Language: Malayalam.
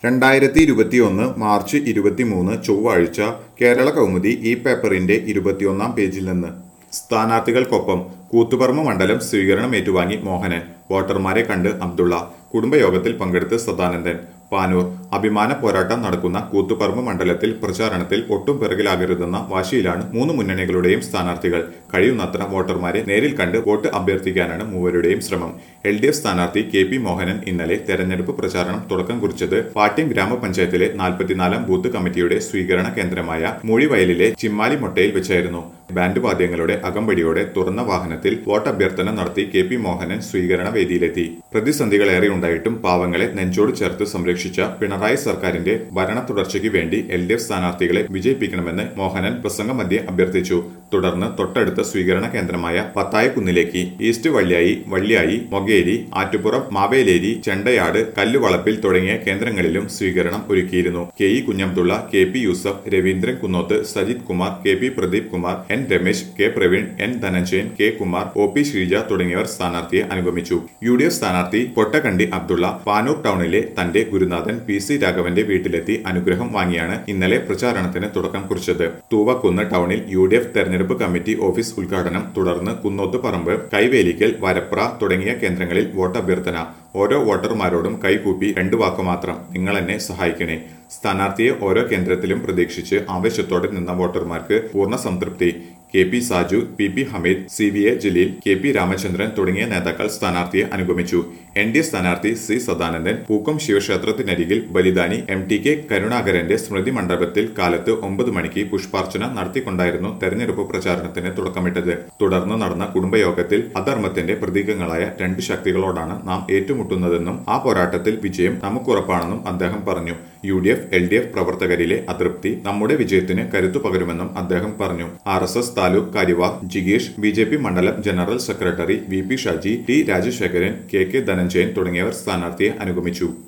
രണ്ടായിരത്തി ഇരുപത്തിയൊന്ന് മാർച്ച് ഇരുപത്തിമൂന്ന് ചൊവ്വാഴ്ച കേരള കൗമുദി ഈ പേപ്പറിന്റെ ഇരുപത്തിയൊന്നാം പേജിൽ നിന്ന് സ്ഥാനാർത്ഥികൾക്കൊപ്പം കൂത്തുപറമ്പ് മണ്ഡലം സ്വീകരണം ഏറ്റുവാങ്ങി മോഹനൻ വോട്ടർമാരെ കണ്ട് അബ്ദുള്ള കുടുംബയോഗത്തിൽ പങ്കെടുത്ത് സദാനന്ദൻ പാനൂർ അഭിമാന പോരാട്ടം നടക്കുന്ന കൂത്തുപറമ്പ് മണ്ഡലത്തിൽ പ്രചാരണത്തിൽ ഒട്ടും പിറകിലാകരുതെന്ന വാശിയിലാണ് മൂന്ന് മുന്നണികളുടെയും സ്ഥാനാർത്ഥികൾ കഴിയുന്നത്ര വോട്ടർമാരെ നേരിൽ കണ്ട് വോട്ട് അഭ്യർത്ഥിക്കാനാണ് മൂവരുടെയും ശ്രമം എൽ ഡി എഫ് സ്ഥാനാർത്ഥി കെ പി മോഹനൻ ഇന്നലെ തെരഞ്ഞെടുപ്പ് പ്രചാരണം തുടക്കം കുറിച്ചത് പാട്യം ഗ്രാമപഞ്ചായത്തിലെ നാൽപ്പത്തിനാലാം ബൂത്ത് കമ്മിറ്റിയുടെ സ്വീകരണ കേന്ദ്രമായ മൂഴിവയലിലെ ചിമ്മാലി മൊട്ടയിൽ വെച്ചായിരുന്നു ബാൻഡ് വാദ്യങ്ങളുടെ അകമ്പടിയോടെ തുറന്ന വാഹനത്തിൽ വോട്ടഭ്യർത്ഥന നടത്തി കെ പി മോഹനൻ സ്വീകരണ വേദിയിലെത്തി പ്രതിസന്ധികളേറെ ഉണ്ടായിട്ടും പാവങ്ങളെ നെഞ്ചോട് ചേർത്ത് സംരക്ഷിച്ച പിണറായി സർക്കാരിന്റെ ഭരണ തുടർച്ചയ്ക്ക് വേണ്ടി എൽ ഡി എഫ് സ്ഥാനാർത്ഥികളെ വിജയിപ്പിക്കണമെന്ന് മോഹനൻ പ്രസംഗമധ്യേ അഭ്യർത്ഥിച്ചു തുടർന്ന് തൊട്ടടുത്ത സ്വീകരണ കേന്ദ്രമായ പത്തായക്കുന്നിലേക്ക് ഈസ്റ്റ് വള്ളിയായി വള്ളിയായി മൊകേരി ആറ്റുപുറം മാവേലേരി ചെണ്ടയാട് കല്ലുവളപ്പിൽ തുടങ്ങിയ കേന്ദ്രങ്ങളിലും സ്വീകരണം ഒരുക്കിയിരുന്നു K E Kunhamthulla K P Yusuf Raveendran Kunnoth Sajith Kumar K P Pradeep Kumar N Ramesh K Praveen N Dhananjayan K Kumar O P Sreeja തുടങ്ങിയവർ സ്ഥാനാർത്ഥിയെ അനുഗമിച്ചു യു ഡി എഫ് സ്ഥാനാർത്ഥി പൊട്ടക്കണ്ടി അബ്ദുള്ള പാനൂർ ടൗണിലെ തന്റെ ഗുരുനാഥൻ പി സി രാഘവന്റെ വീട്ടിലെത്തി അനുഗ്രഹം വാങ്ങിയാണ് ഇന്നലെ പ്രചാരണത്തിന് തുടക്കം കുറിച്ചത് തൂവക്കുന്ന് ടൗണിൽ യു ഡി എഫ് തെരഞ്ഞെടുപ്പ് കമ്മിറ്റി ഓഫീസ് ഉദ്ഘാടനം തുടർന്ന് കുന്നോത്ത് പറമ്പ് കൈവേലിക്കൽ വരപ്ര തുടങ്ങിയ കേന്ദ്രങ്ങളിൽ വോട്ടഭ്യർത്ഥന ഓരോ വോട്ടർമാരോടും കൈകൂപ്പി രണ്ടു വാക്ക് മാത്രം നിങ്ങൾ എന്നെ സഹായിക്കണേ സ്ഥാനാർത്ഥിയെ ഓരോ കേന്ദ്രത്തിലും പ്രതീക്ഷിച്ച് ആവേശത്തോടെ നിന്ന വോട്ടർമാർക്ക് പൂർണ്ണ സംതൃപ്തി K P Saju P P Hameed C V A Jaleel K P Ramachandran തുടങ്ങിയ നേതാക്കൾ സ്ഥാനാർത്ഥിയെ അനുഗമിച്ചു എൻ ഡി എ സ്ഥാനാർത്ഥി സി സദാനന്ദൻ പൂക്കം ശിവക്ഷേത്രത്തിനരികിൽ ബലിദാനി എം ടി കെ കരുണാകരന്റെ സ്മൃതി മണ്ഡപത്തിൽ കാലത്ത് ഒമ്പത് മണിക്ക് പുഷ്പാർച്ചന നടത്തിക്കൊണ്ടായിരുന്നു തെരഞ്ഞെടുപ്പ് പ്രചാരണത്തിന് തുടക്കമിട്ടത് തുടർന്ന് നടന്ന കുടുംബയോഗത്തിൽ അധർമ്മത്തിന്റെ പ്രതീകങ്ങളായ രണ്ട് ശക്തികളോടാണ് നാം ഏറ്റുമുട്ടുന്നതെന്നും ആ പോരാട്ടത്തിൽ വിജയം നമുക്കുറപ്പാണെന്നും അദ്ദേഹം പറഞ്ഞു U D F L D F പ്രവർത്തകരിലെ അതൃപ്തി നമ്മുടെ വിജയത്തിന് കരുത്തു പകരുമെന്നും അദ്ദേഹം പറഞ്ഞു ആർ എസ് എസ് താലൂക്ക് കാര്യവാഹ് ജിഗേഷ് ബി ജെ പി മണ്ഡലം general secretary V P Shaji T Rajasekharan K K Dhananjayan തുടങ്ങിയവർ സ്ഥാനാർത്ഥിയെ അനുഗമിച്ചു